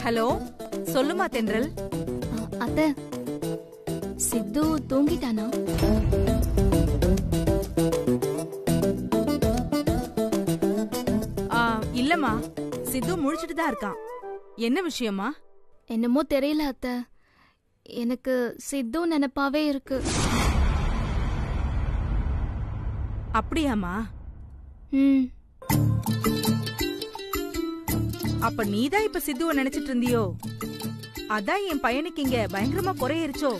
Hello சொல்லுமா தென்றல் அ, அத்தை சித்து தூங்கிட்டானா ஆ, இல்லம்மா சித்து முழிச்சிட்டு தான் இருக்கான் என்ன விஷயமா என்னமோ தெரியல அத்தை எனக்கு சித்து நினைப்பாவே இருக்கு அப்படியாம்மா ம் அப்ப நீதான் இப்ப சித்துவ நினைச்சிட்டு இருந்தியோ அதான் என் பையனுக்கு இங்க பயங்கரமா குறையிருச்சோ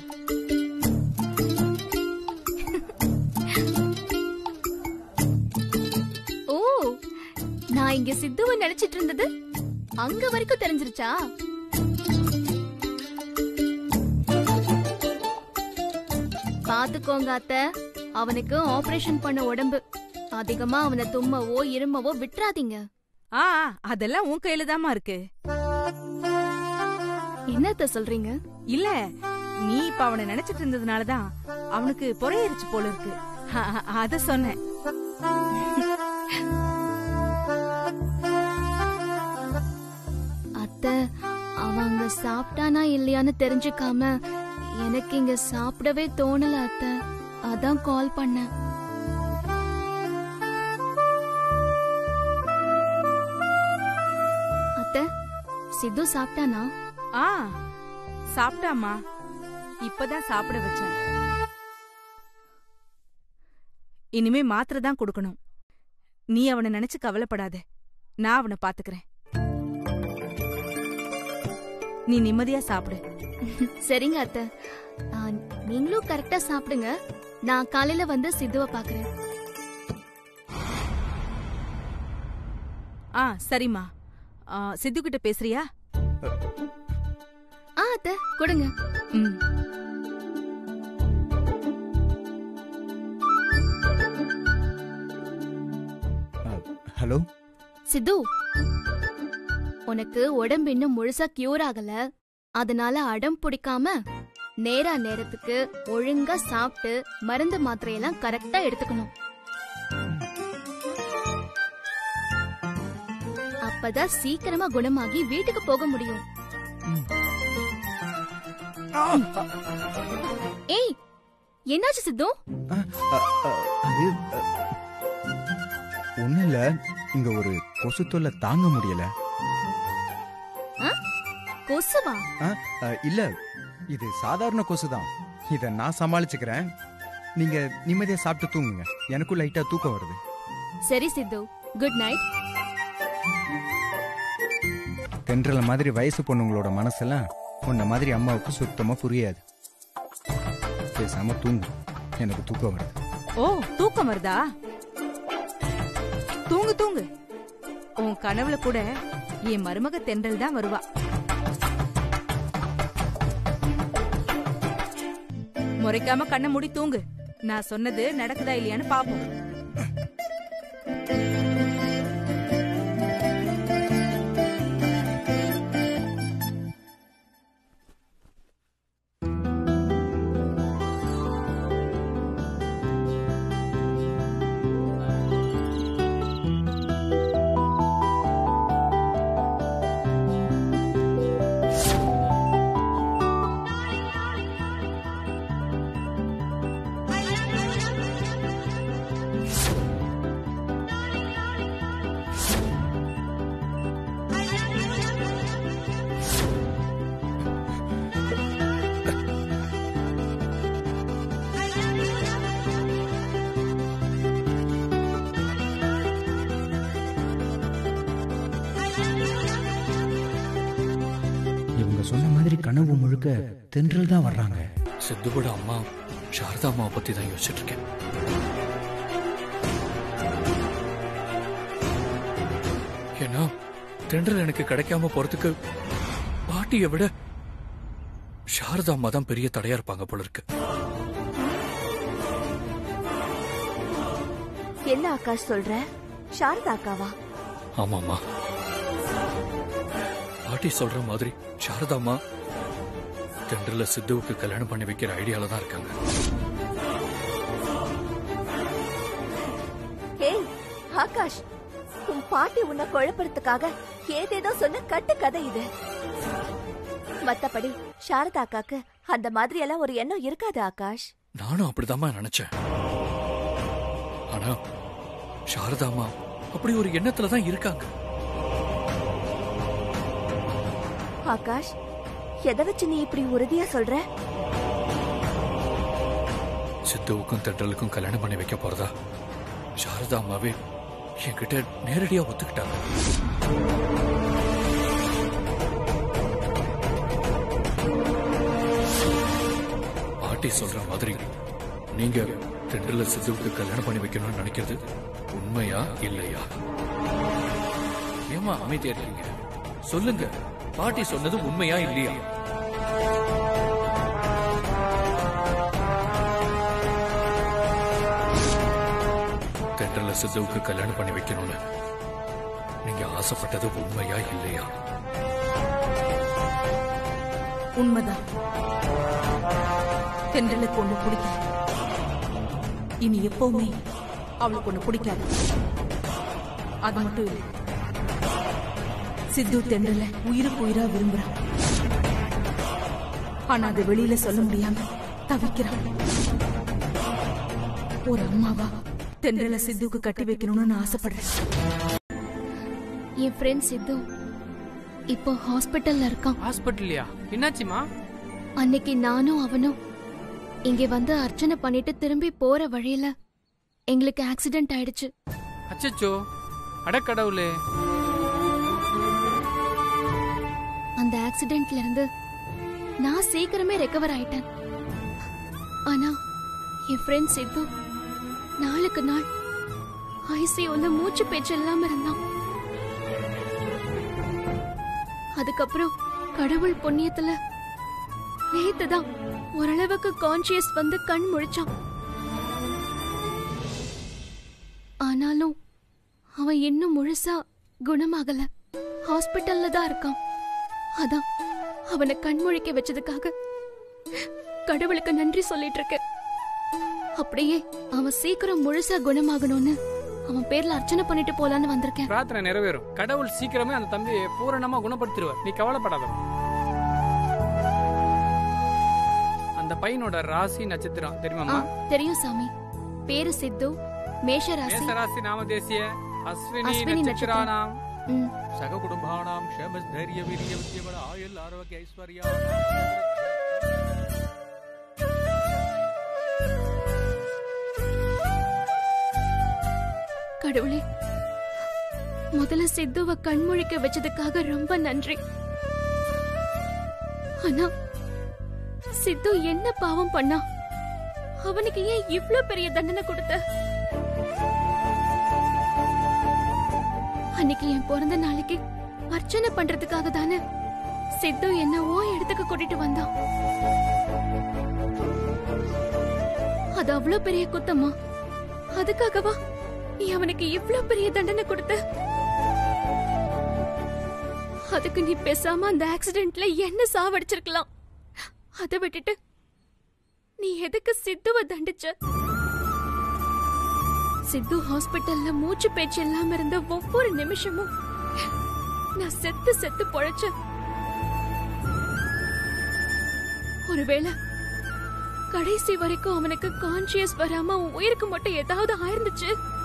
ஓ நான் இங்க சித்துவை நினைச்சிட்டு இருந்தது அங்க வரைக்கும் தெரிஞ்சிருச்சா பாத்துக்கோங்க அத்தை அவனுக்கு ஆபரேஷன் பண்ண உடம்பு அதிகமா அவனை தும்மவோ இருமவோ விட்டுறாதீங்க ஆ அதெல்லாம் உன் கையில தாமா இருக்கு என்னத்த சொல்றீங்க இல்ல நீ இப்ப அவனை நினைச்சிட்டு இருந்ததுனாலதான் அவனுக்கு பொறையரிச்சு போல இருக்கு அ- அ- அத சொன்னேன் அத்தை அவங்க சாப்பிட்டானா இல்லையான்னு தெரிஞ்சுக்காம எனக்கு இங்க சாப்பிடவே தோணல அத்தை அதான் கால் பண்ணேன் அத்தை சித்து சாப்பிட்டானா ஆ சாப்பிட்டாமா இப்பதான் சாப்பிட வச்சேன் இனிமே மாத்திரை தான் கொடுக்கணும் நீ அவனை நினைச்சு கவலைப்படாத நான் அவனை பாத்துக்கிறேன் நீ நிம்மதியா சாப்பிடு சரிங்க அத்தை ஆ, நீங்களும் கரெக்டா சாப்பிடுங்க நான் காலையில வந்து சித்துவை பாக்குறேன் ஆ சரிம்மா ஆ, சித்து கிட்ட பேசுறியா ஆ அத்தை கொடுங்க ம் ஹலோ சித்து உனக்கு உடம்பு இன்னும் முழுசா கியூர் ஆகல அதனால அடம் பிடிக்காம நேரா நேரத்துக்கு ஒழுங்கா சாப்பிட்டு மருந்து மாத்திரையெல்லாம் கரெக்டா எடுத்துக்கணும் அப்பதான் சீக்கிரமா குணமாகி வீட்டுக்கு போக முடியும் ஏய் என்னாச்சு சித்து அது ஒன்றும் இல்லை இங்க ஒரு கொசு தொல்லை தாங்க முடியல கொசுவா ஆ, ஆ, இல்ல இது சாதாரண கொசு தான் இதை நான் சமாளிச்சுக்கிறேன் நீங்க நிம்மதியா சாப்பிட்டு தூங்குங்க எனக்கும் லைட்டா தூக்கம் வருது சரி சித்து குட் நைட் தென்றல மாதிரி வயசு பொண்ணுங்களோட மனசெல்லாம் உன்ன மாதிரி அம்மாவுக்கு சுத்தமா புரியாது பேசாம தூங்கு எனக்கு தூக்கம் வருது ஓ தூக்கம் வருதா தூங்கு தூங்கு உன் கனவுல கூட என் மருமக தென்றல் தான் வருவா முறைக்காம கண்ணை மூடி தூங்கு நான் சொன்னது நடக்குதா இல்லையான்னு பாப்போம் இவங்க சொன்ன மாதிரி கனவு முழுக்க தென்றல் தான் வர்றாங்க சித்துவோட அம்மா சாரதா அம்மாவை பத்தி தான் யோசிச்சுட்டு இருக்கேன் ஏன்னா தென்றல் எனக்கு கிடைக்காம போறதுக்கு பாட்டியை விட சாரதா அம்மா தான் பெரிய தடையா இருப்பாங்க போல இருக்கு என்ன ஆகாஷ் சொல்ற சாரதா அக்காவா ஆமாம்மா பாட்டி சொல்ற மாதிரி சாரதா அம்மா தென்றல சித்துவுக்கு கல்யாணம் பண்ணி வைக்கிற ஐடியால தான் இருக்காங்க ஹேய் ஆகாஷ் உன் பாட்டி உன்னை குழப்பறதுக்காக ஏதேதோ சொன்ன கட்டு கதை இது மத்தபடி சாரதா அக்காக்கு அந்த மாதிரி எல்லாம் ஒரு எண்ணம் இருக்காது ஆகாஷ் நானும் அப்படிதாம்மா நினைச்சேன் ஆனா சாரதாமா அப்படி ஒரு எண்ணத்துல தான் இருக்காங்க ஆகாஷ் எதை வச்சு நீ இப்படி உறுதியா சொல்ற சித்துவுக்கும் தென்றலுக்கும் கல்யாணம் பண்ணி வைக்க போறதா சாரதா அம்மாவே என்கிட்ட நேரடியா ஒத்துக்கிட்டாங்க பாட்டி சொல்ற மாதிரி நீங்க தென்றல சித்துவுக்கு கல்யாணம் பண்ணி வைக்கணும்னு நினைக்கிறது உண்மையா இல்லையா ஏமா அமைதியா இருக்கீங்க சொல்லுங்க பாட்டி சொன்னது உண்மையா இல்லையா தென்றல சித்துவுக்கு கல்யாணம் பண்ணி வைக்கணும்னு நீங்க ஆசைப்பட்டது உண்மையா இல்லையா உண்மைதான் தென்றலுக்கு ஒண்ணு பிடிக்கல இனி எப்பவுமே அவளுக்கு ஒண்ணு பிடிக்காது அது மட்டும் இல்ல சித்து தென்றல உயிருக்கு உயிரா விரும்புறான் ஆனா அதை வெளியில சொல்ல முடியாம தவிக்கிறான் ஒரு அம்மாவா தென்றல சித்துக்கு கட்டி வைக்கணும்னு நான் ஆசைப்படுறேன் என் ஃப்ரெண்ட் சித்து இப்போ ஹாஸ்பிட்டல்ல இருக்கான் ஹாஸ்பிட்டல்லையா என்னாச்சுமா அன்னைக்கு நானும் அவனும் இங்க வந்து அர்ச்சனை பண்ணிட்டு திரும்பி போற வழியில எங்களுக்கு ஆக்சிடென்ட் ஆயிடுச்சு அச்சச்சோ அடக்கடவுளே அந்த ஆக்சிடென்ட்ல இருந்து நான் சீக்கிரமே ரெக்கவர் ஆயிட்டேன் ஆனா என் ஃப்ரெண்ட் சித்து நாளுக்கு நாள் ஐசியூல மூச்சு பேச்சு இல்லாம இருந்தான் அதுக்கப்புறம் கடவுள் புண்ணியத்துல நேத்துதான் ஓரளவுக்கு கான்சியஸ் வந்து கண் முழிச்சான் ஆனாலும் அவன் இன்னும் முழுசா குணமாகல ஹாஸ்பிட்டல்ல தான் இருக்கான் அதான் அவனை கண்முழிக்க வச்சதுக்காக கடவுளுக்கு நன்றி சொல்லிட்டு இருக்கேன் அப்படியே அவன் சீக்கிரம் முழுசா குணமாகணும்னு அவன் பேர்ல அர்ச்சனை பண்ணிட்டு போலான்னு வந்திருக்கேன் பிரார்த்தனை நிறைவேறும் கடவுள் சீக்கிரமே அந்த தம்பியை பூரணமா குணப்படுத்திடுவார் நீ கவலைப்படாத அந்த பையனோட ராசி நட்சத்திரம் ஆ, தெரியுமாமா தெரியும் சாமி பேரு சித்து மேஷ ராசி மேசராசி நாம தேசிய அஸ்வினி அஸ்வினி நட்சத்திரானாம் ம், சக குடும்பானாம் ஷேமஸ் தைரிய வீரிய வித்யபல ஆயுள் ஆரோக்கிய ஐஸ்வர்யா கடவுளே முதல்ல சித்துவ கண்முழிக்க வச்சதுக்காக ரொம்ப நன்றி ஆனா சித்து என்ன பாவம் பண்ணா அவனுக்கு ஏன் இவ்ளோ பெரிய தண்டனை கொடுத்த அன்னைக்கு என் பிறந்த நாளைக்கு அர்ச்சனை பண்றதுக்காக தானே சித்து என்ன ஓ இடத்துக்கு கூட்டிட்டு வந்தான் அது அவ்ளோ பெரிய குத்தமா அதுக்காகவா நீ அவனுக்கு இவ்ளோ பெரிய தண்டனை கொடுத்த அதுக்கு நீ பேசாம அந்த ஆக்சிடென்ட்ல என்ன சாவடிச்சிருக்கலாம் அதை விட்டுட்டு நீ எதுக்கு சித்துவ தண்டிச்ச சித்து ஹாஸ்பிட்டல்ல மூச்சு பேச்சு இல்லாம இருந்த ஒவ்வொரு நிமிஷமும் நான் செத்து செத்து பொழைச்சேன் ஒருவேளை கடைசி வரைக்கும் அவனுக்கு கான்சியஸ் வராம அவன் உயிருக்கு மட்டும் ஏதாவது ஆயிருந்துச்சு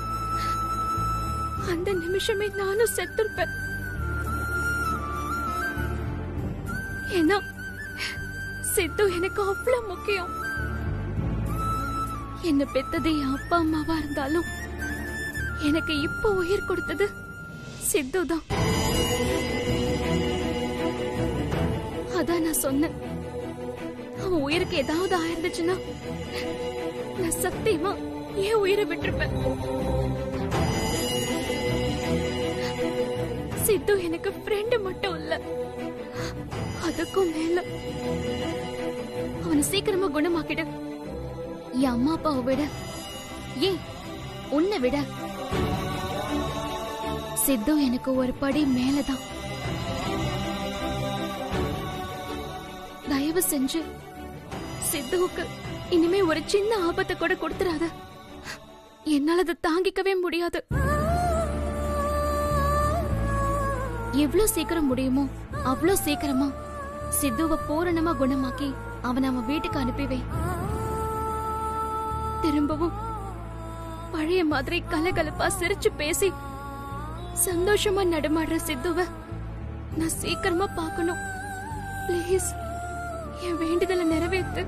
அந்த நிமிஷமே நானும் செத்துருப்பேன் ஏன்னா சித்து எனக்கு அவ்வளவு முக்கியம் என்ன பெத்தது என் அப்பா அம்மாவா இருந்தாலும் எனக்கு இப்ப உயிர் கொடுத்தது சித்து தான் அதான் நான் சொன்னேன் அவன் உயிருக்கு ஏதாவது ஆயிருந்துச்சுன்னா நான் சத்தியமா ஏன் உயிரை விட்டிருப்பேன் சித்து எனக்கு ஃப்ரெண்டு மட்டும் இல்ல அதுக்கும் மேல அவனை சீக்கிரமா குணமாக்கிடு என் அம்மா அப்பாவை விட ஏன் உன்னை விட சித்து எனக்கு ஒரு படி மேலதான் தயவு செஞ்சு சித்துவுக்கு இனிமே ஒரு சின்ன ஆபத்தை கூட கொடுத்துறாத என்னால அதை தாங்கிக்கவே முடியாது எவ்வளவு சீக்கிரம் முடியுமோ அவ்வளவு சீக்கிரமா சித்துவ பூரணமா குணமாக்கி அவனை அவன் வீட்டுக்கு அனுப்பி வை திரும்பவும் பழைய மாதிரி கலகலப்பா சிரிச்சு பேசி சந்தோஷமா நடமாடுற சித்துவ நான் சீக்கிரமா பார்க்கணும் ப்ளீஸ் என் வேண்டுதலை நிறைவேத்து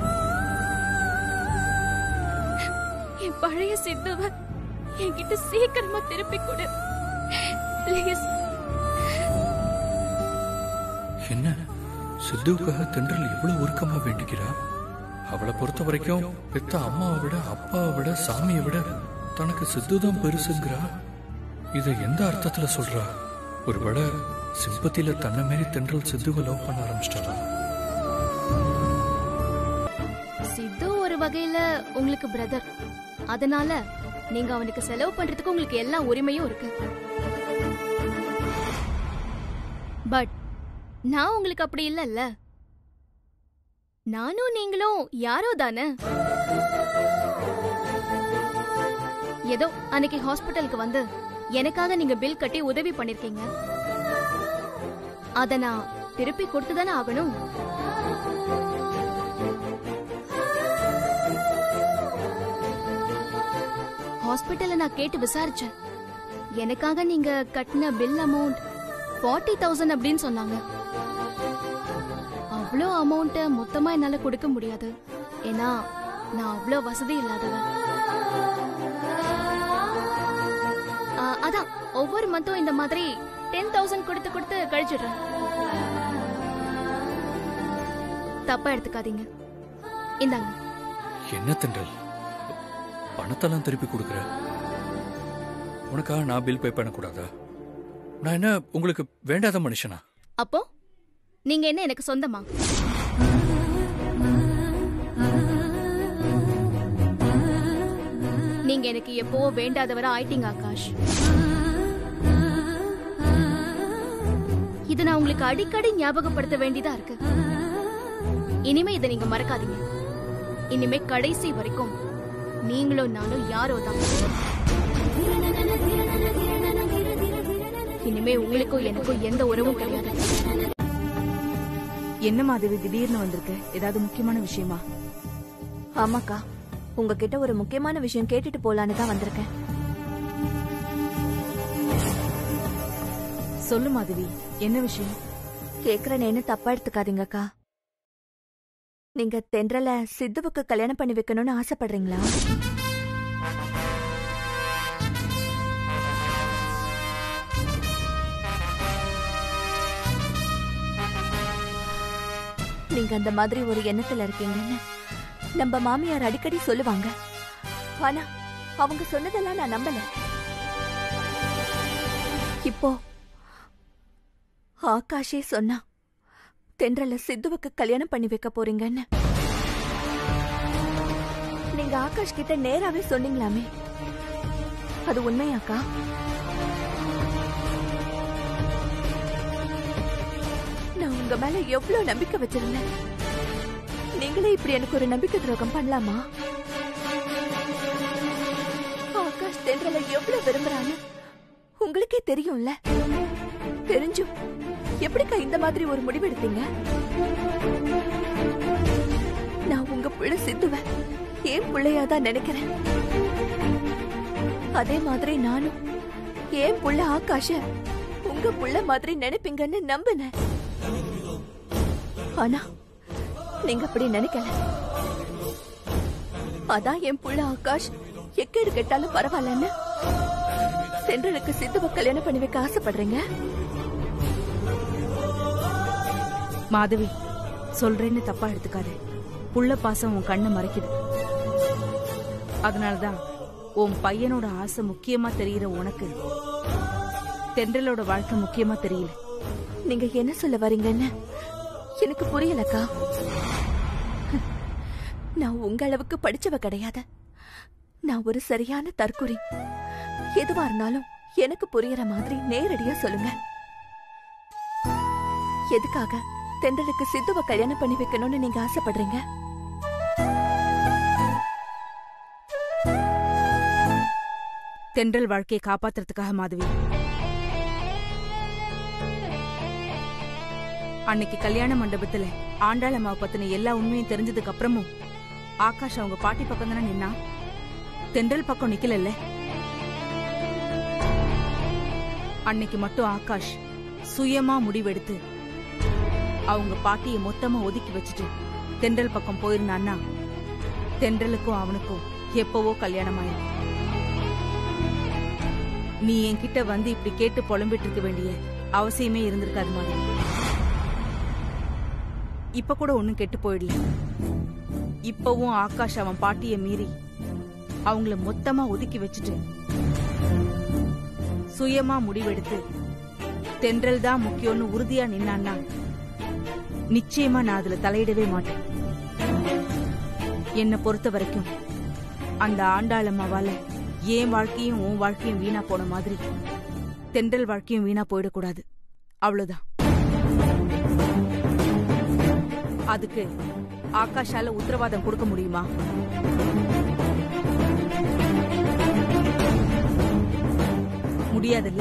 என் பழைய சித்துவ என்கிட்ட சீக்கிரமா திருப்பி கொடு ப்ளீஸ் என்ன சித்துவுக்காக தென்றல் எவ்வளவு உருக்கமா வேண்டிக்கிறா அவளை பொறுத்த வரைக்கும் பெத்த அம்மாவை விட அப்பாவை விட சாமியை விட தனக்கு சித்து தான் பெருசுங்கிறா இதை எந்த அர்த்தத்துல சொல்றா ஒருவேளை சிம்பத்தில தன்னை மாரி தென்றல் சித்துவை லவ் பண்ண ஆரம்பிச்சிட்டாளா சித்து ஒரு வகையில உங்களுக்கு பிரதர் அதனால நீங்க அவனுக்கு செலவு பண்றதுக்கு உங்களுக்கு எல்லா உரிமையும் இருக்கு பட் நான் உங்களுக்கு அப்படி இல்லல்ல நானும் நீங்களும் யாரோ தானே ஏதோ அன்னைக்கு ஹாஸ்பிட்டலுக்கு வந்து எனக்காக நீங்க பில் கட்டி உதவி பண்ணிருக்கீங்க அத நான் திருப்பி கொடுத்து தானே ஆகணும் ஹாஸ்பிட்டல்ல நான் கேட்டு விசாரிச்சேன் எனக்காக நீங்க கட்டின பில் அமௌண்ட் ஃபார்ட்டி தௌசண்ட் அப்படின்னு சொன்னாங்க அவ்வளோ அமௌண்ட்டை மொத்தமா என்னால கொடுக்க முடியாது ஏன்னா நான் அவ்வளோ வசதி இல்லாதவன் ஆ, அதான் ஒவ்வொரு மந்த்தும் இந்த மாதிரி டென் தௌசண்ட் கொடுத்து கொடுத்து கழிச்சிடுறேன் தப்பா எடுத்துக்காதீங்க இந்தாங்க என்ன தென்றல் பணத்தெல்லாம் திருப்பி கொடுக்குற உனக்காக நான் பில் பே பண்ணக்கூடாதா நான் என்ன உங்களுக்கு வேண்டாத மனுஷனா அப்போ நீங்க என்ன எனக்கு சொந்தமா நீங்க எனக்கு எப்பவோ வேண்டாதவரா ஆயிட்டீங்க ஆகாஷ் இது நான் உங்களுக்கு அடிக்கடி ஞாபகப்படுத்த வேண்டியதா இருக்கு இனிமே இதை நீங்க மறக்காதீங்க இனிமே கடைசி வரைக்கும் நீங்களும் நானும் யாரோ தான் இனிமே உங்களுக்கும் எனக்கும் எந்த உறவும் கிடையாது என்ன மாதவி திடீர்னு வந்திருக்கு ஏதாவது முக்கியமான விஷயமா ஆமாக்கா உங்ககிட்ட ஒரு முக்கியமான விஷயம் கேட்டுட்டு போலான்னு தான் வந்திருக்கேன் சொல்லு மாதவி என்ன விஷயம் கேக்குறேன்னு தப்பா எடுத்துக்காதீங்கக்கா நீங்க தென்றல சித்துவுக்கு கல்யாணம் பண்ணி வைக்கணும்னு ஆசைப்படுறீங்களா நீங்க அந்த மாதிரி ஒரு எண்ணத்துல இருக்கீங்கன்னு நம்ம மாமியார் அடிக்கடி சொல்லுவாங்க ஆனா அவங்க சொன்னதெல்லாம் நான் நம்பல இப்போ ஆகாஷே சொன்னா தென்றல சித்துவுக்கு கல்யாணம் பண்ணி வைக்க போறீங்கன்னு நீங்க ஆகாஷ் கிட்ட நேராவே சொன்னீங்களாமே அது உண்மையாக்கா நான் உங்க மேல எவ்வளவு நம்பிக்கை வச்சிருந்தேன் நீங்களே இப்படி எனக்கு ஒரு நம்பிக்கை துரோகம் பண்ணலாமா ஆகாஷ் தென்றல எவ்வளவு விரும்புறான்னு உங்களுக்கே தெரியும்ல தெரிஞ்சும் எப்படிக்கா இந்த மாதிரி ஒரு முடிவு எடுத்தீங்க நான் உங்க பிள்ளை சித்துவேன் ஏன் பிள்ளையாதான் நினைக்கிறேன் அதே மாதிரி நானும் ஏன் புள்ள ஆகாஷ உங்க புள்ள மாதிரி நினைப்பீங்கன்னு நம்பினேன் ஆனா நீங்க அப்படி நினைக்கல அதான் என் புள்ள ஆகாஷ் எக்கேடு கெட்டாலும் பரவாயில்லன்னு சென்றலுக்கு சித்துவ கல்யாணம் பண்ணி வைக்க ஆசைப்படுறீங்க மாதவி சொல்றேன்னு தப்பா எடுத்துக்காத புள்ள பாசம் உன் கண்ணை மறைக்குது அதனாலதான் உன் பையனோட ஆசை முக்கியமா தெரியுற உனக்கு தென்றலோட வாழ்க்கை முக்கியமா தெரியல நீங்க என்ன சொல்ல வரீங்கன்னு எனக்கு புரியலக்கா நான் உங்க அளவுக்கு படிச்சவ கிடையாது நான் ஒரு சரியான தற்குறி எதுவா இருந்தாலும் எனக்கு புரியற மாதிரி நேரடியா சொல்லுங்க எதுக்காக தென்றலுக்கு சித்துவ கல்யாணம் பண்ணி வைக்கணும்னு நீங்க ஆசைப்படுறீங்க தென்றல் வாழ்க்கையை காப்பாத்துறதுக்காக மாதவி அன்னைக்கு கல்யாண மண்டபத்துல ஆண்டாள் அம்மாவை பத்தின எல்லா உண்மையும் தெரிஞ்சதுக்கு அப்புறமும் ஆகாஷ் அவங்க பாட்டி பக்கம் தானே நின்னா தென்றல் பக்கம் நிக்கலல்ல அன்னைக்கு மட்டும் ஆகாஷ் சுயமா முடிவெடுத்து அவங்க பாட்டியை மொத்தமா ஒதுக்கி வச்சுட்டு தென்றல் பக்கம் போயிருந்தான்னா தென்றலுக்கும் அவனுக்கும் எப்பவோ கல்யாணம் ஆயிருக்கும் நீ என்கிட்ட வந்து இப்படி கேட்டு புலம்பிட்டு இருக்க வேண்டிய அவசியமே இருந்திருக்காது மாதிரி இப்ப கூட ஒண்ணும் கெட்டு போயிடல இப்பவும் ஆகாஷ் அவன் பாட்டிய மீறி அவங்கள மொத்தமா ஒதுக்கி வச்சுட்டு சுயமா முடிவெடுத்து தென்றல் தான் முக்கியம்னு உறுதியா நின்னான்னா நிச்சயமா நான் அதுல தலையிடவே மாட்டேன் என்னை பொறுத்த வரைக்கும் அந்த ஆண்டாளம்மாவால என் வாழ்க்கையும் உன் வாழ்க்கையும் வீணா போன மாதிரி தென்றல் வாழ்க்கையும் வீணா போயிடக்கூடாது அவ்வளவுதான் அதுக்கு ஆகாஷால உத்தரவாதம் கொடுக்க முடியுமா முடியாதுல்ல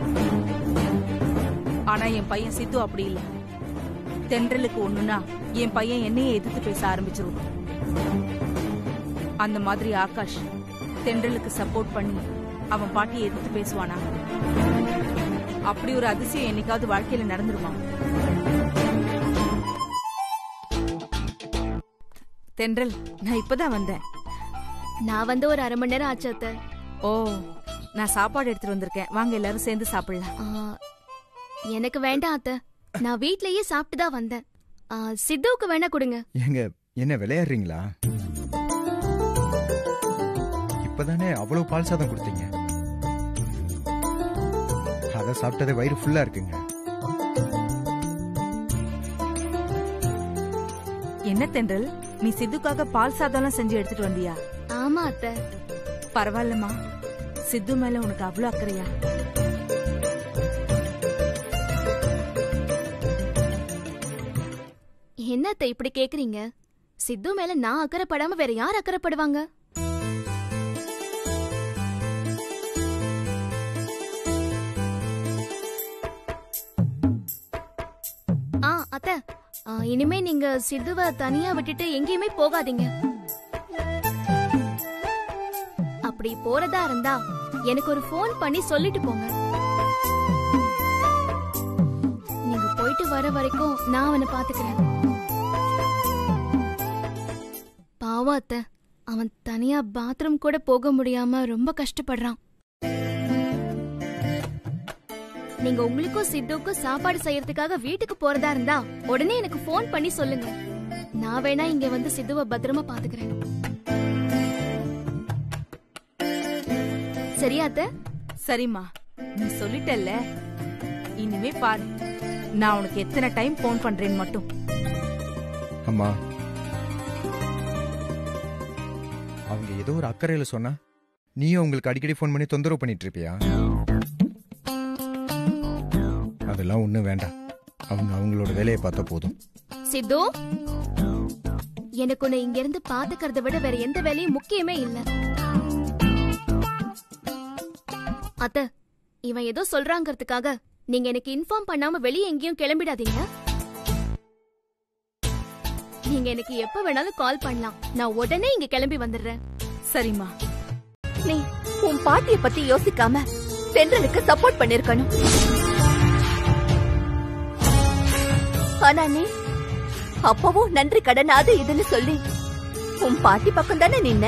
ஆனா என் பையன் சித்து அப்படி இல்ல தென்றலுக்கு ஒண்ணுனா என் பையன் என்னையே எதிர்த்து பேச ஆரம்பிச்சிருவான் அந்த மாதிரி ஆகாஷ் தென்றலுக்கு சப்போர்ட் பண்ணி அவன் பாட்டியை எதிர்த்து பேசுவானா அப்படி ஒரு அதிசயம் என்னைக்காவது வாழ்க்கையில நடந்துருமா தென்றல் நான் இப்பதான் வந்தேன் நான் வந்து ஒரு அரை மணி நேரம் ஆச்சு அத்தை ஓ நான் சாப்பாடு எடுத்துட்டு வந்திருக்கேன் வாங்க எல்லாரும் சேர்ந்து சாப்பிடலாம் ஆ, எனக்கு வேண்டாம் அத்தை நான் வீட்லயே சாப்பிட்டு தான் வந்தேன் ஆ, சித்துவுக்கு வேணா கொடுங்க ஏங்க என்ன விளையாடுறீங்களா இப்பதானே அவ்வளவு பால் சாதம் கொடுத்தீங்க அதை சாப்பிட்டது வயிறு ஃபுல்லா இருக்குங்க என்ன தென்றல் நீ சித்துக்காக பால் சாதம்லாம் செஞ்சு எடுத்துட்டு வந்தியா ஆமா அத்தை பரவாயில்லம்மா சித்து மேல உனக்கு அவ்வளவு அக்கறையா என்ன அத்தை இப்படி கேக்குறீங்க சித்து மேல நான் அக்கறைப்படாம வேற யார் அக்கறைப்படுவாங்க ஆ அத்தை ஆ, இனிமே நீங்க சித்துவ தனியா விட்டுட்டு எங்கேயுமே போகாதீங்க அப்படி போறதா இருந்தா எனக்கு ஒரு ஃபோன் பண்ணி சொல்லிட்டு போங்க நீங்க போயிட்டு வர வரைக்கும் நான் அவனை பாத்துக்கிறேன் பாவம் அத்தை அவன் தனியா பாத்ரூம் கூட போக முடியாம ரொம்ப கஷ்டப்படுறான் நீங்க உங்களுக்கும் சித்துவுக்கும் சாப்பாடு செய்யறதுக்காக வீட்டுக்கு போறதா இருந்தா உடனே எனக்கு ஃபோன் பண்ணி சொல்லுங்க நான் வேணா இங்க வந்து சித்துவ பத்திரமா பாத்துக்கிறேன் சரியா அத்தை சரிம்மா நீ சொல்லிட்டல்ல இனிமே பாரு நான் உனக்கு எத்தனை டைம் போன் பண்றேன்னு மட்டும் அம்மா அவங்க ஏதோ ஒரு அக்கறையில சொன்னா நீயும் உங்களுக்கு அடிக்கடி ஃபோன் பண்ணி தொந்தரவு பண்ணிட்டு இருப்பியா அதெல்லாம் ஒண்ணும் வேண்டாம் அவங்க அவங்களோட வேலையை பார்த்தா போதும் சித்து எனக்கு உன்னை இங்க இருந்து பாத்துக்கிறத விட வேற எந்த வேலையும் முக்கியமே இல்ல அத்த இவன் ஏதோ சொல்றாங்கிறதுக்காக நீங்க எனக்கு இன்ஃபார்ம் பண்ணாம வெளியே எங்கேயும் கிளம்பிடாதீங்க நீங்க எனக்கு எப்ப வேணாலும் கால் பண்ணலாம் நான் உடனே இங்க கிளம்பி வந்துடுறேன் சரிம்மா நீ உன் பாட்டிய பத்தி யோசிக்காம தென்றலுக்கு சப்போர்ட் பண்ணிருக்கணும் ஆனா நீ அப்பவும் நன்றி கடன் அது இதுன்னு சொல்லி உன் பாட்டி பக்கம் தானே நின்ன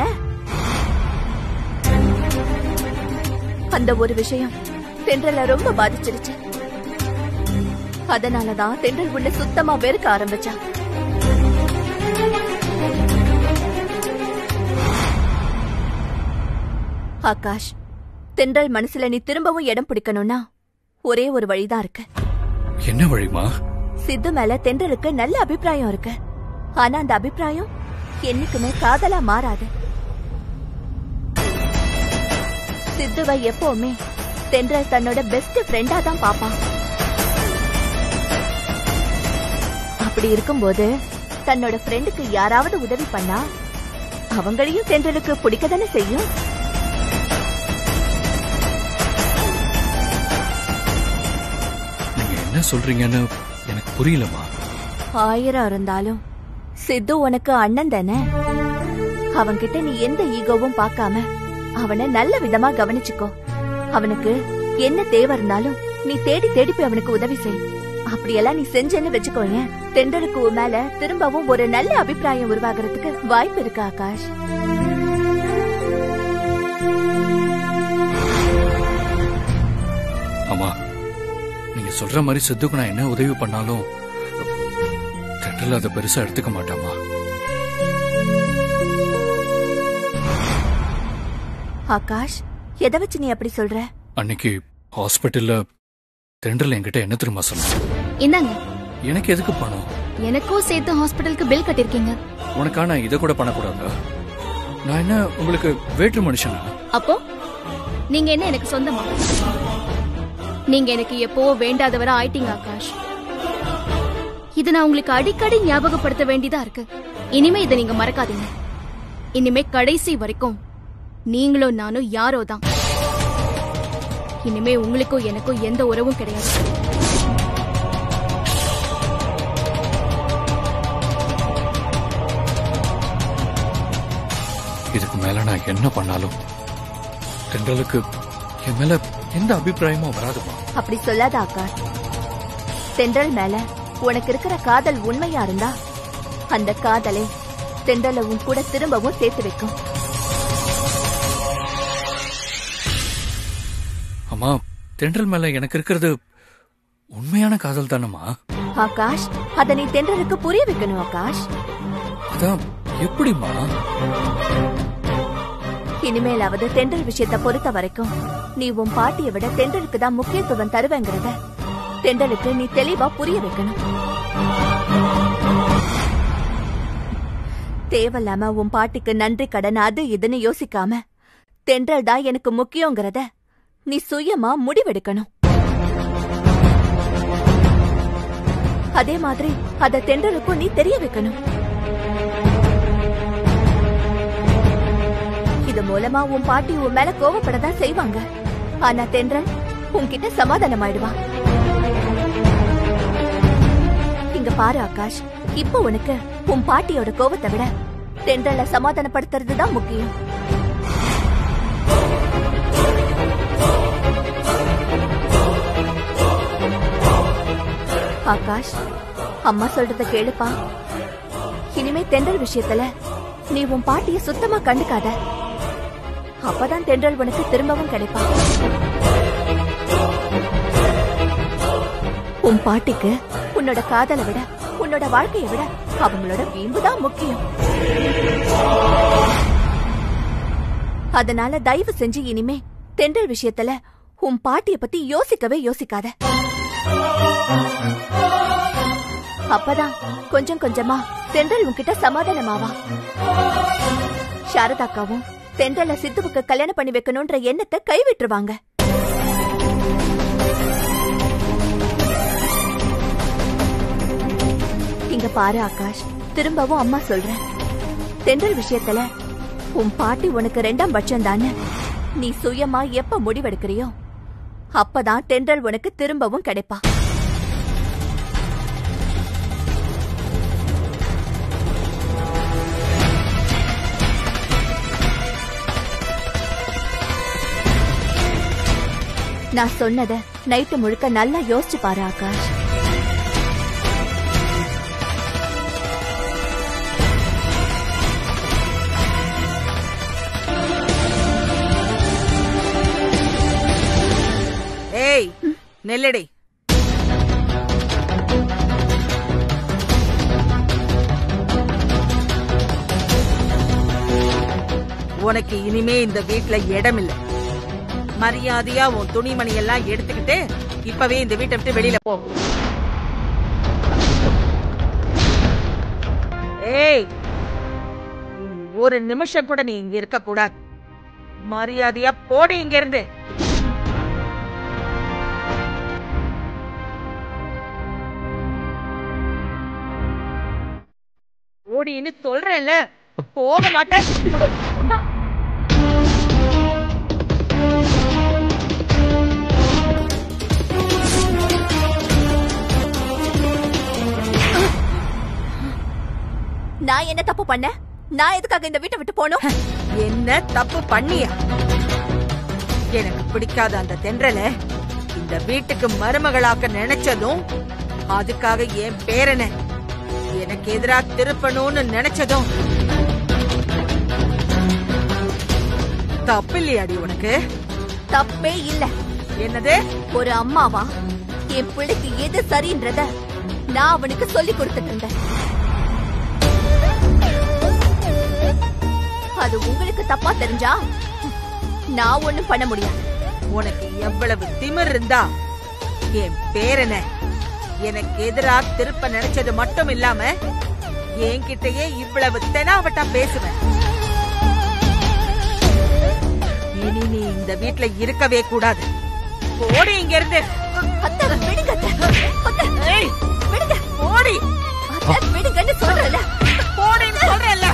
அந்த ஒரு விஷயம் தென்றல ரொம்ப பாதிச்சிருச்சு அதனாலதான் தென்றல் உள்ள சுத்தமா வெறுக்க ஆரம்பிச்சா ஆகாஷ் தென்றல் மனசுல நீ திரும்பவும் இடம் பிடிக்கணும்னா ஒரே ஒரு வழிதான் இருக்கு என்ன வழிமா சித்து மேல தென்றலுக்கு நல்ல அபிப்பிராயம் இருக்கு ஆனா அந்த அபிப்பிராயம் என்னைக்குமே காதலா மாறாது சித்துவை எப்பவுமே தென்றல் தன்னோட பெஸ்ட் ஃப்ரெண்டா தான் பாப்பான் அப்படி இருக்கும்போது தன்னோட ஃப்ரெண்டுக்கு யாராவது உதவி பண்ணா அவங்களையும் தென்றலுக்கு பிடிக்க தானே செய்யும் நீங்க என்ன சொல்றீங்கன்னு எனக்கு புரியலமா ஆயிரம் இருந்தாலும் சித்து உனக்கு அண்ணன் தானே அவன்கிட்ட நீ எந்த ஈகோவும் பார்க்காம அவனை நல்ல விதமா கவனிச்சுக்கோ அவனுக்கு என்ன தேவை இருந்தாலும் நீ தேடி தேடி போய் அவனுக்கு உதவி செய் அப்படியெல்லாம் நீ செஞ்சேன்னு வச்சுக்கோயேன் தெண்டருக்கு உன் மேல திரும்பவும் ஒரு நல்ல அபிப்பிராயம் உருவாகிறதுக்கு வாய்ப்பு இருக்கு ஆகாஷ் அம்மா நீங்க சொல்ற மாதிரி சித்துக்கு நான் என்ன உதவி பண்ணாலும் தென்றல் அதை பெருசா எடுத்துக்க மாட்டாமா ஆகாஷ் எதை வச்சு நீ அப்படி சொல்ற அன்னைக்கு ஹாஸ்பிட்டல்ல தென்றல் என்கிட்ட என்ன தெரியுமா சொன்னா இந்தாங்க எனக்கு எதுக்கு பணம் எனக்கும் சேர்த்து ஹாஸ்பிட்டலுக்கு பில் கட்டிருக்கீங்க உனக்கான இதை கூட பண்ணக்கூடாதா நான் என்ன உங்களுக்கு வேற்று மனுஷனா அப்போ நீங்க என்ன எனக்கு சொந்தமா நீங்க எனக்கு எப்போ வேண்டாதவரா ஆயிட்டீங்க ஆகாஷ் இத நான் உங்களுக்கு அடிக்கடி ஞாபகப்படுத்த வேண்டியதா இருக்கு இனிமே இதை நீங்க மறக்காதீங்க இனிமே கடைசி வரைக்கும் நீங்களும் நானும் யாரோ தான் இனிமே உங்களுக்கும் எனக்கும் எந்த உறவும் கிடையாது இதுக்கு மேல நான் என்ன பண்ணாலும் தென்றலுக்கு என் மேல எந்த அபிப்பிராயமும் வராதுமா அப்படி சொல்லாத ஆகாஷ் தென்றல் மேல உனக்கு இருக்கிற காதல் உண்மையா இருந்தா அந்த காதலை தென்றலை உன் கூட திரும்பவும் சேர்த்து வைக்கும் அம்மா தென்றல் மேல எனக்கு இருக்கிறது உண்மையான காதல் தானம்மா ஆகாஷ் அத நீ தென்றலுக்கு புரிய வைக்கணும் ஆகாஷ் அதான் எப்படிம்மா இனிமேலாவது தென்றல் விஷயத்தை பொறுத்த வரைக்கும் நீ உன் பாட்டியை விட தென்றலுக்கு தான் முக்கியத்துவம் தருவேங்கிறத தென்றலுக்கு நீ தெளிவா புரிய வைக்கணும் தேவையில்லாம உன் பாட்டிக்கு நன்றி கடன் அது இதுன்னு யோசிக்காம தென்றல் தான் எனக்கு முக்கியங்கிறத நீ சுயமா முடிவெடுக்கணும் அதே மாதிரி அத தென்றலுக்கும் நீ தெரிய வைக்கணும் இது மூலமா உன் பாட்டி உன் மேல கோவப்படதான் செய்வாங்க ஆனா தென்றல் உன்கிட்ட சமாதானம் ஆயிடுவா இங்க பாரு ஆகாஷ் இப்போ உனக்கு உன் பாட்டியோட கோவத்தை விட தென்றலை சமாதானப்படுத்துறது தான் முக்கியம் ஆகாஷ் அம்மா சொல்றத கேளுப்பா இனிமே தென்றல் விஷயத்துல நீ உன் பாட்டிய சுத்தமா கண்டுக்காத அப்பதான் தென்றல் உனக்கு திரும்பவும் கிடைப்பா உன் பாட்டிக்கு உன்னோட காதலை விட உன்னோட வாழ்க்கையை விட அவங்களோட வீம்புதான் முக்கியம் அதனால தயவு செஞ்சு இனிமே தென்றல் விஷயத்துல உன் பாட்டிய பத்தி யோசிக்கவே யோசிக்காத அப்பதான் கொஞ்சம் கொஞ்சமா தென்றல் உன்கிட்ட சமாதானமாவா சாரதாக்காவும் தென்றல சித்துவுக்கு கல்யாணம் பண்ணி வைக்கணும்ன்ற எண்ணத்தை கைவிட்டுருவாங்க இங்க பாரு ஆகாஷ் திரும்பவும் அம்மா சொல்றேன் தென்றல் விஷயத்துல உன் பாட்டி உனக்கு ரெண்டாம் பட்சம் தானே நீ சுயமா எப்ப முடிவெடுக்கிறியோ அப்பதான் தென்றல் உனக்கு திரும்பவும் கிடைப்பா நான் சொன்னத நைட்டு முழுக்க நல்லா யோசிச்சு பாரு ஆகாஷ் ஏய் நெல்லடி உனக்கு இனிமே இந்த வீட்ல இடம் இல்ல மரியாதையா உன் துணிமணி எல்லாம் எடுத்துக்கிட்டு இப்பவே இந்த வீட்டை விட்டு வெளியில போ ஏய் ஒரு நிமிஷம் கூட நீ இங்க இருக்க கூடாது மரியாதையா போடி இங்க இருந்து ஓடின்னு சொல்றேன்ல போக மாட்டேன் நான் என்ன தப்பு பண்ணேன் நான் எதுக்காக இந்த வீட்டை விட்டு போகணும் என்ன தப்பு பண்ணியா எனக்கு பிடிக்காத அந்த தென்றல இந்த வீட்டுக்கு மருமகளாக்க நினைச்சதும் அதுக்காக என் பேரனை எனக்கு எதிரா திருப்பணும்னு நினைச்சதும் தப்பு இல்லையாடி உனக்கு தப்பே இல்ல என்னது ஒரு அம்மாவா என் பிள்ளைக்கு எது சரின்றத நான் அவனுக்கு சொல்லி கொடுத்துட்டு இருந்தேன் அது உங்களுக்கு தப்பா தெரிஞ்சா நான் ஒண்ணும் பண்ண முடியாது உனக்கு எவ்வளவு திமிர் இருந்தா என் பேரனை எனக்கு எதிரா திருப்ப நினைச்சது மட்டும் இல்லாம என்கிட்டயே இவ்வளவு தெனாவட்டா பேசுவேன் இனி நீ இந்த வீட்ல இருக்கவே கூடாது போடி இங்க இருந்து அத்தை, விடுங்க அத்தை. அத்தை, ஏய், விடுங்க போடி அத்தை, விடுங்கன்னு சொல்றேன்ல போடின்னு சொல்றேன்ல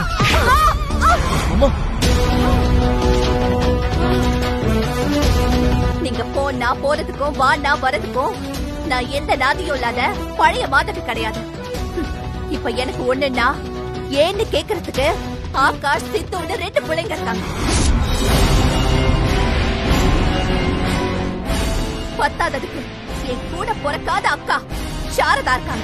நீங்க போனா போறதுக்கும் வானா வரதுக்கும் நான் எந்த நாதியும் இல்லாத பழைய மாதவி கிடையாது ஹம், இப்ப எனக்கு ஒண்ணுன்னா ஏன்னு கேக்குறதுக்கு ஆகாஷ் சித்துன்னு ரெண்டு பிள்ளைங்க இருக்காங்க பத்தாததுக்கு என் கூட பிறக்காத அக்கா சாரதா இருக்காங்க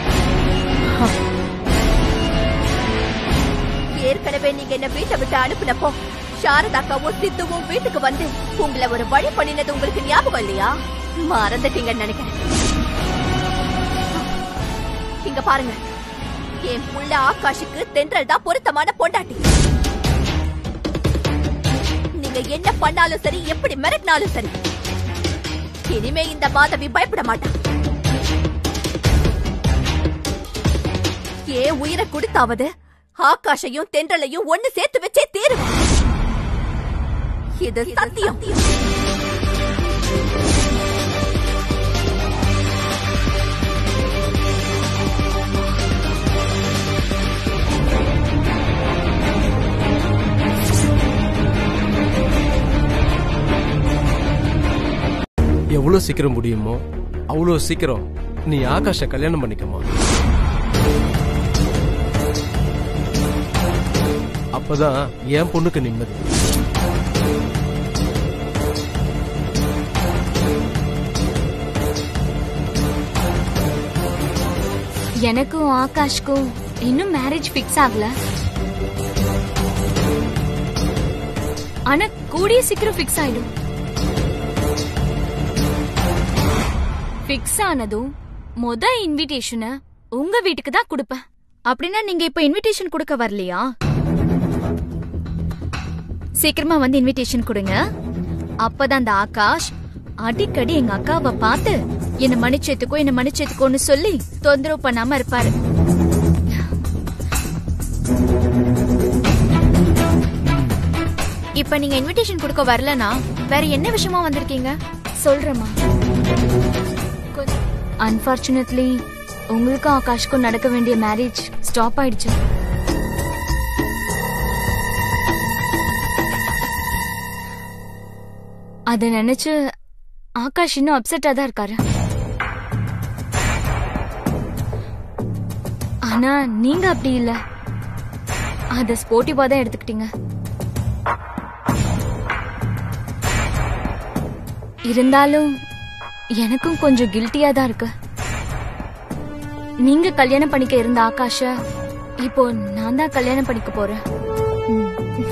ஏற்கனவே நீங்க என்ன வீட்டை விட்டு அனுப்புனப்போ சாரதாக்காவும் சித்துவும் வீட்டுக்கு வந்து உங்களை ஒரு வழி பண்ணினது உங்களுக்கு ஞாபகம் இல்லையா மறந்துட்டீங்கன்னு நினைக்கிறேன் இங்க பாருங்க என் புள்ள ஆகாஷுக்கு தென்றல் தான் பொருத்தமான பொண்டாட்டி நீங்க என்ன பண்ணாலும் சரி எப்படி மிரட்டினாலும் சரி இனிமே இந்த மாதவி பயப்பட மாட்டான் ஏன் உயிரை கொடுத்தாவது ஆகாஷையும் தென்றலையும் ஒண்ணு சேர்த்து வச்சே தீருவேன் இது சத்தியம் எவ்வளோ சீக்கிரம் முடியுமோ அவ்வளோ சீக்கிரம் நீ ஆகாஷ கல்யாணம் பண்ணிக்கமா அப்பதான் என் பொண்ணுக்கு நிம்மதி எனக்கும் ஆகாஷ்க்கும் இன்னும் மேரேஜ் ஃபிக்ஸ் ஆகல ஆனா கூடிய சீக்கிரம் ஃபிக்ஸ் ஆயிடும் ஃபிக்ஸ் ஆனதும் முத இன்விடேஷனை உங்க வீட்டுக்கு தான் கொடுப்பேன் அப்படின்னா நீங்க இப்ப இன்விடேஷன் கொடுக்க வரலையா சீக்கிரமா வந்து இன்விடேஷன் கொடுங்க அப்பதான் அந்த ஆகாஷ் அடிக்கடி எங்க அக்காவை பார்த்து என்ன மன்னிச்சேத்துக்கோ என்ன மன்னிச்சேத்துக்கோன்னு சொல்லி தொந்தரவு பண்ணாம இருப்பாரு இப்ப நீங்க இன்விடேஷன் கொடுக்க வரலனா வேற என்ன விஷயமா வந்திருக்கீங்க சொல்றேம்மா அன்பார்ச்சுனேட்லி உங்களுக்கும் ஆகாஷ்க்கும் நடக்க வேண்டிய மேரேஜ் ஸ்டாப் ஆயிடுச்சு அத நினைச்சு ஆகாஷ் இன்னும் அப்செட்டா தான் இருக்காரு ஆனா நீங்க அப்படி இல்ல அத ஸ்போர்ட்டிவா தான் எடுத்துக்கிட்டீங்க இருந்தாலும் எனக்கும் கொஞ்சம் கில்ட்டியா தான் இருக்கு நீங்க கல்யாணம் பண்ணிக்க இருந்த ஆகாஷ இப்போ நான் தான் கல்யாணம் பண்ணிக்க போறேன் ம்.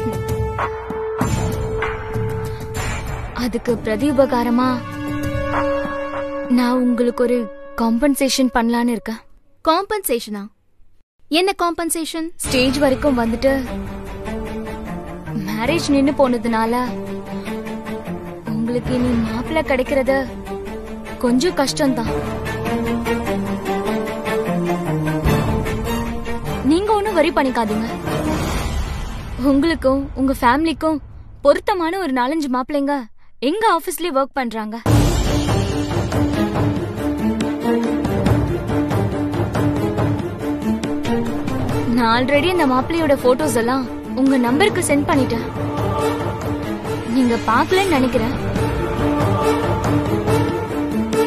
அதுக்கு பிரதி உபகாரமா நான் உங்களுக்கு ஒரு காம்பன்சேஷன் பண்ணலான்னு இருக்கேன் காம்பன்சேஷனா என்ன காம்பன்சேஷன் ஸ்டேஜ் வரைக்கும் வந்துட்டு மேரேஜ் நின்னு போனதுனால உங்களுக்கு இனி மாப்பிள்ளை கிடைக்கிறது கொஞ்சம் கஷ்டம்தான் நீங்க ஒண்ணும் வரி பண்ணிக்காதீங்க உங்களுக்கும் உங்க ஃபேமிலிக்கும் பொருத்தமான ஒரு நாலஞ்சு மாப்பிள்ளைங்க எங்க ஆபீஸ்லயே ஒர்க் பண்றாங்க நான் ஆல்ரெடி அந்த மாப்பிள்ளையோட போட்டோஸ் எல்லாம் உங்க நம்பருக்கு சென்ட் பண்ணிட்டேன் நீங்க பார்க்கலன்னு நினைக்கிறேன்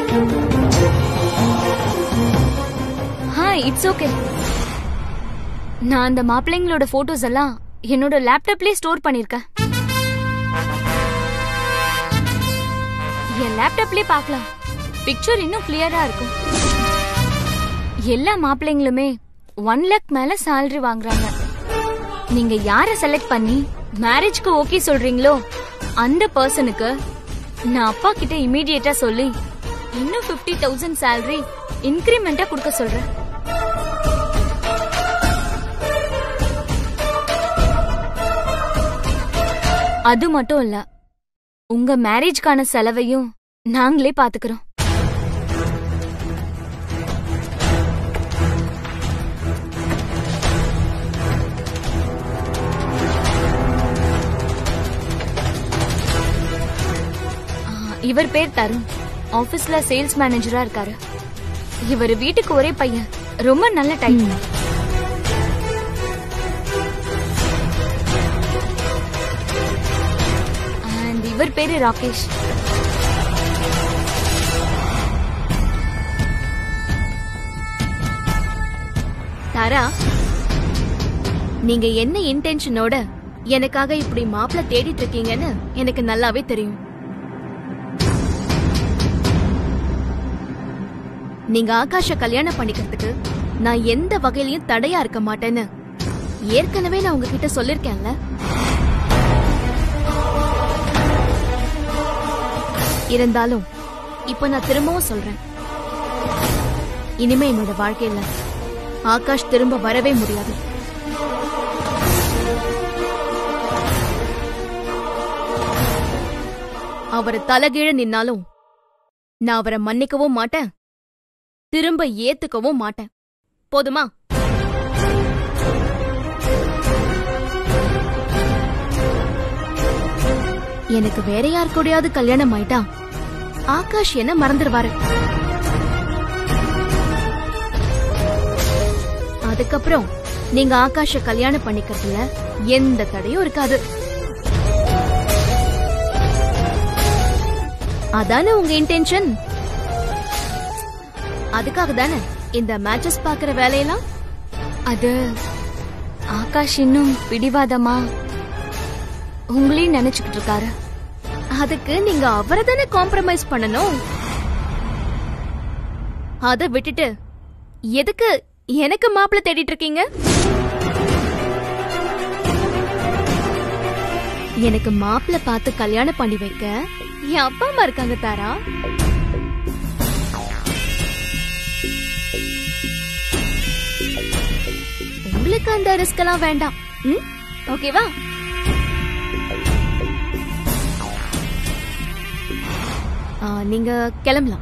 ஹா இட்ஸ் ஓகே நான் அந்த மாப்பிள்ளைங்களோட போட்டோஸ் எல்லாம் என்னோட லேப்டாப்லயே ஸ்டோர் பண்ணிருக்கேன் என் லேப்டாப்லயே பார்க்கலாம் பிக்சர் இன்னும் கிளியரா இருக்கும் எல்லா மாப்பிள்ளைங்களுமே ஒன் லேக் மேல salary வாங்குறாங்க நீங்க யார செலக்ட் பண்ணி மேரேஜ்க்கு ஓகே சொல்றீங்களோ அந்த பர்சனுக்கு நான் அப்பா கிட்ட இமீடியட்டா சொல்லி இன்னும் 50000 தௌசண்ட் சேலரி இன்கிரிமெண்டா கொடுக்க சொல்றேன் அது மட்டும் இல்ல உங்க மேரேஜ்க்கான செலவையும் நாங்களே பாத்துக்கிறோம் ஆ, இவர் பேர் தருண் ஆபீஸ்ல சேல்ஸ் மேனேஜரா இருக்காரு இவர் வீட்டுக்கு ஒரே பையன் ரொம்ப நல்ல டைம் அண்ட் இவர் பேரு ராகேஷ் தாரா நீங்க என்ன இன்டென்ஷனோட எனக்காக இப்படி மாப்பிள தேடிட்டு இருக்கீங்கன்னு எனக்கு நல்லாவே தெரியும் நீங்க ஆகாஷ கல்யாணம் பண்ணிக்கிறதுக்கு நான் எந்த வகையிலயும் தடையா இருக்க மாட்டேன்னு ஏற்கனவே நான் உங்ககிட்ட சொல்லிருக்கேன்ல இருந்தாலும் இப்ப நான் திரும்பவும் சொல்றேன் இனிமே என்னோட வாழ்க்கையில ஆகாஷ் திரும்ப வரவே முடியாது அவர் தலைகீழ நின்னாலும் நான் அவரை மன்னிக்கவும் மாட்டேன் திரும்ப ஏத்துக்கவும் மாட்டேன் போதுமா எனக்கு வேற யார் கூடயாவது கல்யாணம் ஆயிட்டா ஆகாஷ் என்ன மறந்துடுவாரு அதுக்கப்புறம் நீங்க ஆகாஷ கல்யாணம் பண்ணிக்கிறதுல எந்த தடையும் இருக்காது அதானே உங்க இன்டென்ஷன் அதுக்காக தானே இந்த மேட்சஸ் பாக்குற வேலையெல்லாம் அது ஆகாஷ் இன்னும் பிடிவாதமா உங்களையும் நினைச்சுக்கிட்டு இருக்காரு அதுக்கு நீங்க அவரை தானே காம்ப்ரமைஸ் பண்ணணும் அத விட்டுட்டு எதுக்கு எனக்கு மாப்பிள்ள தேடிட்டு இருக்கீங்க எனக்கு மாப்பிள்ள பார்த்து கல்யாணம் பண்ணி வைக்க என் அப்பா அம்மா இருக்காங்க தாரா உங்களுக்கு அந்த ரிஸ்க் எல்லாம் வேண்டாம் ம்? ஓகேவா ஆ, நீங்க கிளம்பலாம்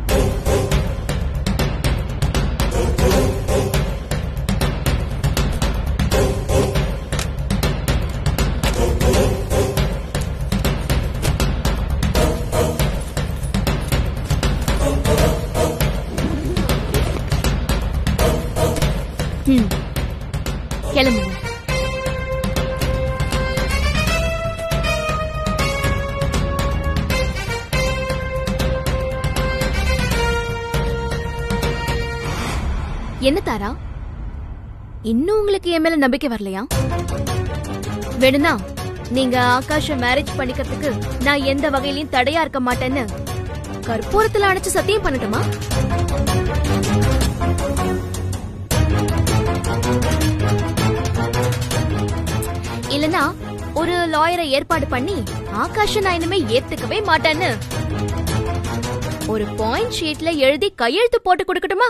ம். கிளம்புங்க என்ன தாரா இன்னும் உங்களுக்கு என் மேல நம்பிக்கை வரலையா வேணும்னா நீங்க ஆகாஷ மேரேஜ் பண்ணிக்கிறதுக்கு நான் எந்த வகையிலயும் தடையா இருக்க மாட்டேன்னு கற்பூரத்துல அணைச்சு சத்தியம் பண்ணட்டுமா இல்லனா ஒரு லாயரை ஏற்பாடு பண்ணி ஆகாஷ நான் இனிமே ஏத்துக்கவே மாட்டேன்னு ஒரு பாயிண்ட் ஷீட்ல எழுதி கையெழுத்து போட்டு கொடுக்கட்டுமா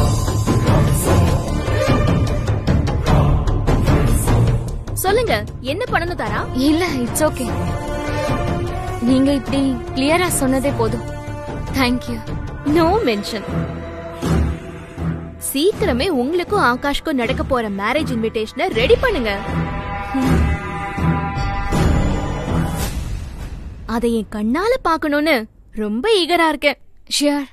சொல்லுங்க என்ன பண்ணணும் தாரா இல்ல இட்ஸ் ஓகே நீங்க இப்படி கிளியரா சொன்னதே போதும் தேங்க்யூ நோ மென்ஷன் சீக்கிரமே உங்களுக்கும் ஆகாஷ்க்கும் நடக்க போற மேரேஜ் இன்விடேஷனை ரெடி பண்ணுங்க அதை என் கண்ணால பார்க்கணும்னு ரொம்ப ஈகரா இருக்கேன் ஷியர்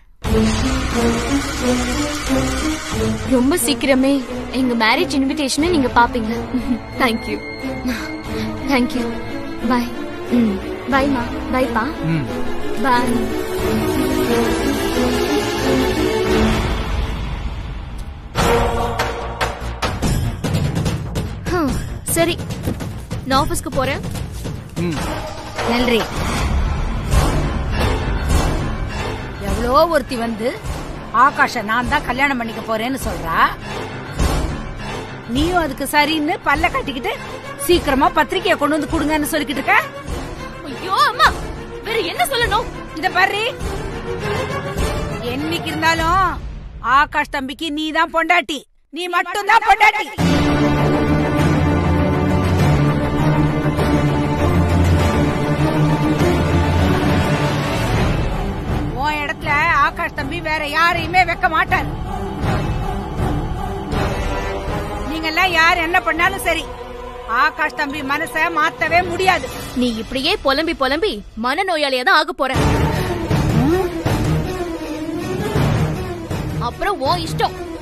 ரொம்ப சீக்கிரமே எங்க மேரேஜ் இன்விடேஷனை நீங்க பாப்பீங்க தேங்க்யூ தேங்க்யூ பாய் ம் பாய்மா பாய்ப்பா ம் பாய் நான் ஆபீஸ்க்கு போறேன் ம் நன்றி எவ்வளோ ஒருத்தி வந்து ஆகாஷ நான் தான் கல்யாணம் பண்ணிக்க போறேன்னு சொல்றா நீயும் அதுக்கு சரின்னு பல்ல கட்டிக்கிட்டு சீக்கிரமா பத்திரிக்கையை கொண்டு வந்து கொடுங்கன்னு சொல்லிக்கிட்டு இருக்க ஐயோ அம்மா வேற என்ன சொல்லணும் இத பாரு என்னைக்கு இருந்தாலும் ஆகாஷ் தம்பிக்கு நீ தான் பொண்டாட்டி நீ மட்டும் தான் பொண்டாட்டி உன் இடத்துல ஆகாஷ் தம்பி வேற யாரையுமே வைக்க மாட்டார் நீங்க எல்லாம் யார் என்ன பண்ணாலும் சரி ஆகாஷ் தம்பி மனச மாத்தவே முடியாது நீ இப்படியே புலம்பி புலம்பி மனநோயாளியா தான் ஆக போற அப்புறம் உன் இஷ்டம்